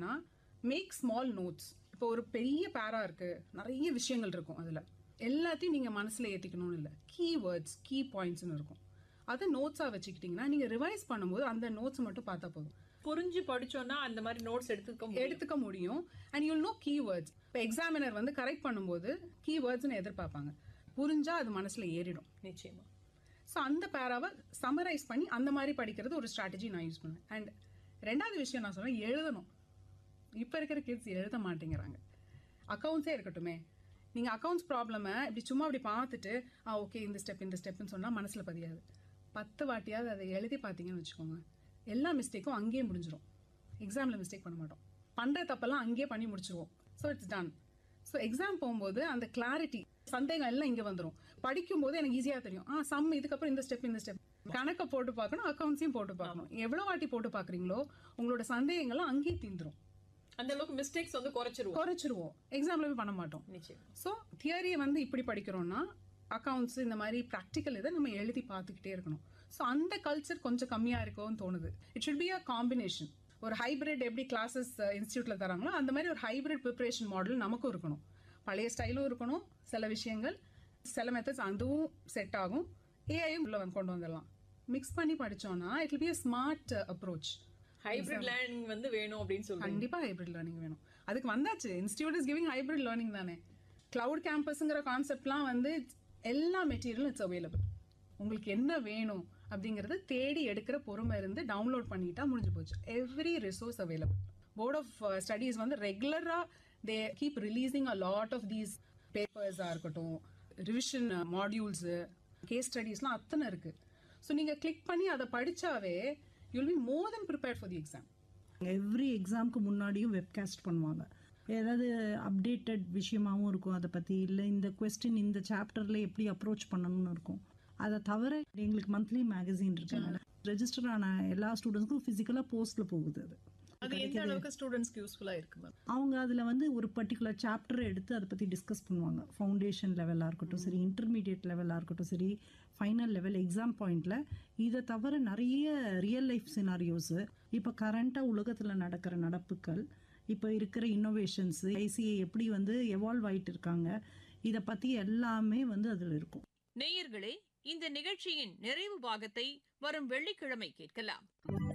Make small notes இப்போ ஒரு பெரிய பேரா இருக்கு நிறைய விஷயங்கள் இருக்கும் அதுல எல்லாத்தையும் நீங்க மனசுல ஏத்திக்கணும்னு இல்லை கீவேர்ட்ஸ் கீ பாயிண்ட்ஸ்னு இருக்கும் அதை நோட்ஸா வச்சுக்கிட்டீங்கன்னா நீங்க ரிவைஸ் பண்ணும்போது அந்த நோட்ஸ் மட்டும் பார்த்தா போதும் புரிஞ்சு படிச்சோம்னா அந்த மாதிரி நோட்ஸ் எடுத்துக்க முடியும். எடுத்துக்க முடியும் அண்ட் யூல் நோ கீவேர்ட்ஸ் இப்போ எக்ஸாமினர் வந்து கரெக்ட் பண்ணும்போது கீவேர்ட்ஸ்னு எதிர்பார்ப்பாங்க புரிஞ்சா அது மனசுல ஏறிடும் நிச்சயமா ஸோ அந்த பேராவை சமரைஸ் பண்ணி அந்த மாதிரி படிக்கிறது ஒரு ஸ்ட்ராட்டஜி நான் யூஸ் பண்ணுவேன் அண்ட் ரெண்டாவது விஷயம் நான் சொல்றேன் எழுதணும் இப்போ இருக்கிற கிட்ஸ் எழுத மாட்டேங்கிறாங்க அக்கௌண்ட்ஸே இருக்கட்டுமே நீங்கள் அக்கௌண்ட்ஸ் ப்ராப்ளமை இப்படி சும்மா அப்படி பார்த்துட்டு ஆ ஓகே இந்த ஸ்டெப் இந்த ஸ்டெப்னு சொன்னால் மனசில் பதியாது பத்து வாட்டியாவது அதை எழுதி பார்த்தீங்கன்னு வச்சுக்கோங்க எல்லா மிஸ்டேக்கும் அங்கேயே முடிஞ்சிடும் எக்ஸாமில் மிஸ்டேக் பண்ண மாட்டோம் பண்ணுற தப்பெல்லாம் அங்கேயே பண்ணி முடிச்சிருவோம் so it's done so exam போகும்போது அந்த கிளாரிட்டி சந்தேகம் எல்லாம் இங்கே வந்துடும் படிக்கும்போது எனக்கு ஈஸியாக தெரியும் ஆ சம் இதுக்கப்புறம் இந்த ஸ்டெப் இந்த ஸ்டெப் கணக்கை போட்டு பார்க்கணும் அக்கௌண்ட்ஸையும் போட்டு பார்க்கணும் எவ்வளோ வாட்டி போட்டு பார்க்குறீங்களோ உங்களோட சந்தேகங்கள்லாம் அங்கேயே தீந்துரும் அந்த அளவுக்கு மிஸ்டேக்ஸ் வந்து குறைச்சிருவோம் குறைச்சிருவோம் எக்ஸாம்ல போய் பண்ண மாட்டோம் நிச்சயம் ஸோ தியரியை வந்து இப்படி படிக்கிறோம்னா அக்கவுண்ட்ஸ் இந்த மாதிரி ப்ராக்டிக்கல் இதை நம்ம எழுதி பார்த்துக்கிட்டே இருக்கணும் ஸோ அந்த கல்ச்சர் கொஞ்சம் கம்மியாக இருக்கும்னு தோணுது it should be a combination ஒரு ஹைபிரிட் எப்படி கிளாஸஸ் இன்ஸ்டியூட்ல தராங்களோ அந்த மாதிரி ஒரு ஹைபிரிட் ப்ரிப்பரேஷன் மாடல் நமக்கும் இருக்கணும் பழைய ஸ்டைலும் இருக்கணும் சில விஷயங்கள் சில மெத்தட்ஸ் அதுவும் செட் ஆகும் ஏஐயும் உள்ள வந்து கொண்டு வந்துடலாம் மிக்ஸ் பண்ணி படிச்சோம்னா it will be a smart approach hybrid learning வந்து வேணும் அப்படின்னு சொல்றீங்க கண்டிப்பா ஹைபிரிட் லேர்னிங் வேணும் அதுக்கு வந்தாச்சு institute is giving hybrid learning தானே கிளவுட் கேம்பஸ்ங்கிற கான்செப்ட்லாம் வந்து எல்லா மெட்டீரியலும் இட்ஸ் அவைலபிள் உங்களுக்கு என்ன வேணும் அப்படிங்கறது தேடி எடுக்கிற பொறுமை இருந்து டவுன்லோட் பண்ணிட்டா முடிஞ்சு போச்சு every resource available board of studies வந்து ரெகுலரா they keep releasing a lot of these பேப்பர்ஸா இருக்கட்டும் ரிவிஷன் மாடியூல்ஸ் கேஸ் ஸ்டடீஸ்லாம் அத்தனை இருக்கு ஸோ நீங்க கிளிக் பண்ணி அதை படிச்சாவே you'll be more then prepare for the exam every எக்ஸாம்க்கு முன்னாடியும் வெப்காஸ்ட் பண்ணுவாங்க ஏதாவது அப்டேட்டட் விஷயமாவும் இருக்கும் அதை பற்றி இல்லை இந்த கொஸ்டின் இந்த சாப்டரில் எப்படி அப்ரோச் பண்ணணும்னு இருக்கும் அதை தவிர எங்களுக்கு மந்த்லி மேகசின் இருக்கு ரெஜிஸ்டர் ஆன எல்லா ஸ்டூடெண்ட்ஸ்க்கும் ஃபிசிக்கலாக போஸ்ட்டில் போகுது அது அது எந்த அளவுக்கு ஸ்டூடெண்ட்ஸ்க்கு யூஸ்ஃபுல்லா இருக்கு மேம் அவங்க அதில் வந்து ஒரு பர்டிகுலர் சாப்டரை எடுத்து அதை பற்றி டிஸ்கஸ் பண்ணுவாங்க ஃபவுண்டேஷன் லெவலாக இருக்கட்டும் சரி இன்டர்மீடியட் லெவலாக இருக்கட்டும் சரி ஃபைனல் லெவல் எக்ஸாம் பாயிண்ட்ல இதை தவிர நிறைய ரியல் லைஃப் சினாரியோஸு இப்போ கரண்ட்டாக உலகத்தில் நடக்கிற நடப்புகள் இப்போ இருக்கிற இன்னோவேஷன்ஸ் ஐசிஐ எப்படி வந்து எவால்வ் ஆயிட்டு இருக்காங்க இதை பற்றி எல்லாமே வந்து அதில் இருக்கும் நேயர்களே இந்த நிகழ்ச்சியின் நிறைவு பாகத்தை வரும் வெள்ளிக்கிழமை கேட்கலாம்